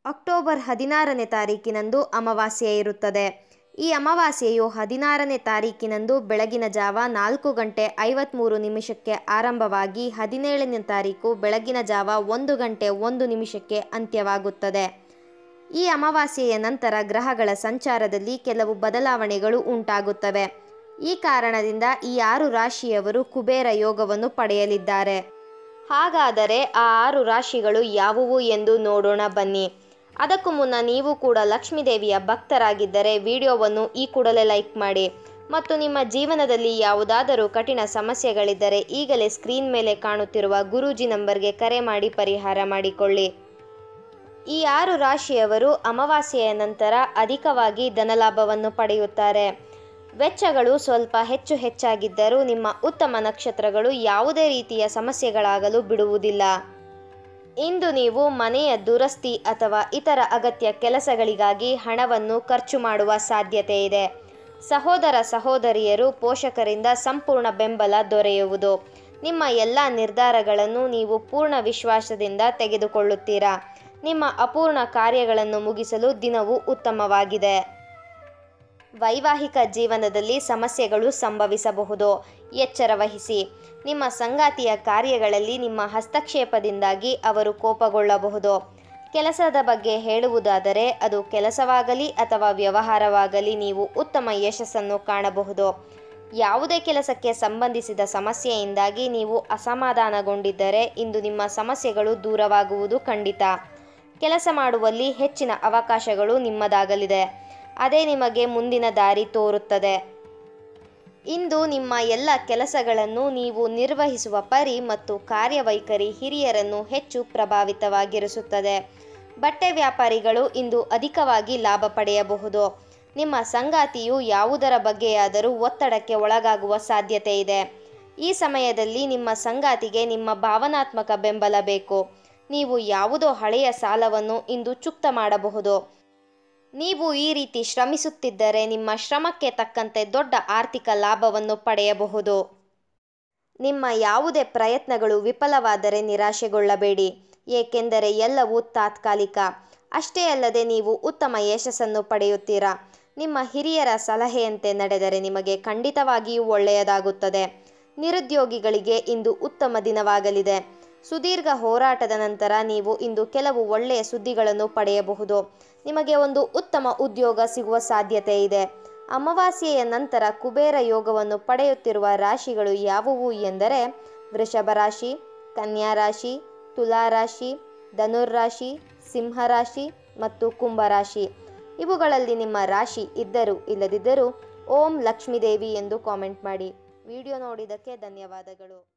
October ಹದಿನಾರನೇ ತಾರೀಕಿನಂದು ಅಮಾವಾಸ್ಯೆ ಇರುತ್ತದೆ ಈ ಅಮಾವಾಸ್ಯೆಯು ಹದಿನಾರನೇ ತಾರೀಕಿನಂದು ಬೆಳಗಿನ ಜಾವ ನಾಲ್ಕು ಗಂಟೆ ಐವತ್ತ್ಮೂರು ನಿಮಿಷಕ್ಕೆ ಆರಂಭವಾಗಿ ಹದಿನೇಳನೇ ತಾರೀಕು ಬೆಳಗಿನ ಜಾವ ಒಂದು ಗಂಟೆ ಒಂದು ನಿಮಿಷಕ್ಕೆ ಅಂತ್ಯವಾಗುತ್ತದೆ ಈ ಅಮಾವಾಸ್ಯೆಯ ನಂತರ ಗ್ರಹಗಳ ಸಂಚಾರದಲ್ಲಿ ಕೆಲವು ಬದಲಾವಣೆಗಳು ಉಂಟಾಗುತ್ತವೆ ಈ ಕಾರಣದಿಂದ ಈ ಆರು ರಾಶಿಯವರು ಕುಬೇರ ಯೋಗವನ್ನು ಪಡೆಯಲಿದ್ದಾರೆ ಹಾಗಾದರೆ ಆ ಆರು ರಾಶಿಗಳು ಯಾವುವು ಎಂದು ನೋಡೋಣ ಬನ್ನಿ ಅದಕ್ಕೂ ಮುನ್ನ ನೀವು ಕೂಡ ಲಕ್ಷ್ಮೀದೇವಿಯ ಭಕ್ತರಾಗಿದ್ದರೆ ವಿಡಿಯೋವನ್ನು ಈ ಕೂಡಲೇ ಲೈಕ್ ಮಾಡಿ ಮತ್ತು ನಿಮ್ಮ ಜೀವನದಲ್ಲಿ ಯಾವುದಾದರೂ ಕಠಿಣ ಸಮಸ್ಯೆಗಳಿದ್ದರೆ ಈಗಲೇ ಸ್ಕ್ರೀನ್ ಮೇಲೆ ಕಾಣುತ್ತಿರುವ ಗುರೂಜಿ ನಂಬರ್ಗೆ ಕರೆ ಮಾಡಿ ಪರಿಹಾರ ಮಾಡಿಕೊಳ್ಳಿ ಈ ಆರು ರಾಶಿಯವರು ಅಮಾವಾಸ್ಯೆಯ ನಂತರ ಅಧಿಕವಾಗಿ ಧನಲಾಭವನ್ನು ಪಡೆಯುತ್ತಾರೆ ವೆಚ್ಚಗಳು ಸ್ವಲ್ಪ ಹೆಚ್ಚು ಹೆಚ್ಚಾಗಿದ್ದರೂ ನಿಮ್ಮ ಉತ್ತಮ ನಕ್ಷತ್ರಗಳು ಯಾವುದೇ ರೀತಿಯ ಸಮಸ್ಯೆಗಳಾಗಲು ಬಿಡುವುದಿಲ್ಲ ಇಂದು ನೀವು ಮನೆಯ ದುರಸ್ತಿ ಅಥವಾ ಇತರ ಅಗತ್ಯ ಕೆಲಸಗಳಿಗಾಗಿ ಹಣವನ್ನು ಖರ್ಚು ಮಾಡುವ ಸಾಧ್ಯತೆ ಇದೆ ಸಹೋದರ ಸಹೋದರಿಯರು ಪೋಷಕರಿಂದ ಸಂಪೂರ್ಣ ಬೆಂಬಲ ದೊರೆಯುವುದು ನಿಮ್ಮ ಎಲ್ಲ ನಿರ್ಧಾರಗಳನ್ನು ನೀವು ಪೂರ್ಣ ವಿಶ್ವಾಸದಿಂದ ತೆಗೆದುಕೊಳ್ಳುತ್ತೀರಾ ನಿಮ್ಮ ಅಪೂರ್ಣ ಕಾರ್ಯಗಳನ್ನು ಮುಗಿಸಲು ದಿನವು ಉತ್ತಮವಾಗಿದೆ ವೈವಾಹಿಕ ಜೀವನದಲ್ಲಿ ಸಮಸ್ಯೆಗಳು ಸಂಭವಿಸಬಹುದು ಎಚ್ಚರ ವಹಿಸಿ ನಿಮ್ಮ ಸಂಗಾತಿಯ ಕಾರ್ಯಗಳಲ್ಲಿ ನಿಮ್ಮ ಹಸ್ತಕ್ಷೇಪದಿಂದಾಗಿ ಅವರು ಕೋಪಗೊಳ್ಳಬಹುದು ಕೆಲಸದ ಬಗ್ಗೆ ಹೇಳುವುದಾದರೆ ಅದು ಕೆಲಸವಾಗಲಿ ಅಥವಾ ವ್ಯವಹಾರವಾಗಲಿ ನೀವು ಉತ್ತಮ ಯಶಸ್ಸನ್ನು ಕಾಣಬಹುದು ಯಾವುದೇ ಕೆಲಸಕ್ಕೆ ಸಂಬಂಧಿಸಿದ ಸಮಸ್ಯೆಯಿಂದಾಗಿ ನೀವು ಅಸಮಾಧಾನಗೊಂಡಿದ್ದರೆ ಇಂದು ನಿಮ್ಮ ಸಮಸ್ಯೆಗಳು ದೂರವಾಗುವುದು ಖಂಡಿತ ಕೆಲಸ ಮಾಡುವಲ್ಲಿ ಹೆಚ್ಚಿನ ಅವಕಾಶಗಳು ನಿಮ್ಮದಾಗಲಿದೆ ಅದೇ ನಿಮಗೆ ಮುಂದಿನ ದಾರಿ ತೋರುತ್ತದೆ ಇಂದು ನಿಮ್ಮ ಎಲ್ಲ ಕೆಲಸಗಳನ್ನು ನೀವು ನಿರ್ವಹಿಸುವ ಪರಿ ಮತ್ತು ಕಾರ್ಯವೈಖರಿ ಹಿರಿಯರನ್ನು ಹೆಚ್ಚು ಪ್ರಭಾವಿತವಾಗಿರಿಸುತ್ತದೆ ಬಟ್ಟೆ ವ್ಯಾಪಾರಿಗಳು ಇಂದು ಅಧಿಕವಾಗಿ ಲಾಭ ಪಡೆಯಬಹುದು ನಿಮ್ಮ ಸಂಗಾತಿಯು ಯಾವುದರ ಬಗ್ಗೆಯಾದರೂ ಒತ್ತಡಕ್ಕೆ ಒಳಗಾಗುವ ಸಾಧ್ಯತೆ ಇದೆ ಈ ಸಮಯದಲ್ಲಿ ನಿಮ್ಮ ಸಂಗಾತಿಗೆ ನಿಮ್ಮ ಭಾವನಾತ್ಮಕ ಬೆಂಬಲ ಬೇಕು ನೀವು ಯಾವುದೋ ಹಳೆಯ ಸಾಲವನ್ನು ಇಂದು ಚುಕ್ತ ಮಾಡಬಹುದು ನೀವು ಈ ರೀತಿ ಶ್ರಮಿಸುತ್ತಿದ್ದರೆ ನಿಮ್ಮ ಶ್ರಮಕ್ಕೆ ತಕ್ಕಂತೆ ದೊಡ್ಡ ಆರ್ಥಿಕ ಲಾಭವನ್ನು ಪಡೆಯಬಹುದು ನಿಮ್ಮ ಯಾವುದೇ ಪ್ರಯತ್ನಗಳು ವಿಫಲವಾದರೆ ನಿರಾಶೆಗೊಳ್ಳಬೇಡಿ ಏಕೆಂದರೆ ಎಲ್ಲವೂ ತಾತ್ಕಾಲಿಕ ಅಷ್ಟೇ ಅಲ್ಲದೆ ನೀವು ಉತ್ತಮ ಯಶಸ್ಸನ್ನು ಪಡೆಯುತ್ತೀರಾ ನಿಮ್ಮ ಹಿರಿಯರ ಸಲಹೆಯಂತೆ ನಡೆದರೆ ನಿಮಗೆ ಖಂಡಿತವಾಗಿಯೂ ಒಳ್ಳೆಯದಾಗುತ್ತದೆ ನಿರುದ್ಯೋಗಿಗಳಿಗೆ ಇಂದು ಉತ್ತಮ ದಿನವಾಗಲಿದೆ ಸುದೀರ್ಘ ಹೋರಾಟದ ನಂತರ ನೀವು ಇಂದು ಕೆಲವು ಒಳ್ಳೆಯ ಸುದ್ದಿಗಳನ್ನು ಪಡೆಯಬಹುದು ನಿಮಗೆ ಒಂದು ಉತ್ತಮ ಉದ್ಯೋಗ ಸಿಗುವ ಸಾಧ್ಯತೆ ಇದೆ ಅಮಾವಾಸ್ಯೆಯ ನಂತರ ಕುಬೇರ ಯೋಗವನ್ನು ಪಡೆಯುತ್ತಿರುವ ರಾಶಿಗಳು ಯಾವುವು ಎಂದರೆ ವೃಷಭ ರಾಶಿ ಕನ್ಯಾ ರಾಶಿ ತುಲಾ ರಾಶಿ ಧನುರ್ರಾಶಿ ಸಿಂಹರಾಶಿ ಮತ್ತು ಕುಂಭರಾಶಿ ಇವುಗಳಲ್ಲಿ ನಿಮ್ಮ ರಾಶಿ ಇದ್ದರೂ ಇಲ್ಲದಿದ್ದರೂ ಓಂ ಲಕ್ಷ್ಮೀದೇವಿ ಎಂದು ಕಾಮೆಂಟ್ ಮಾಡಿ ವಿಡಿಯೋ ನೋಡಿದ್ದಕ್ಕೆ ಧನ್ಯವಾದಗಳು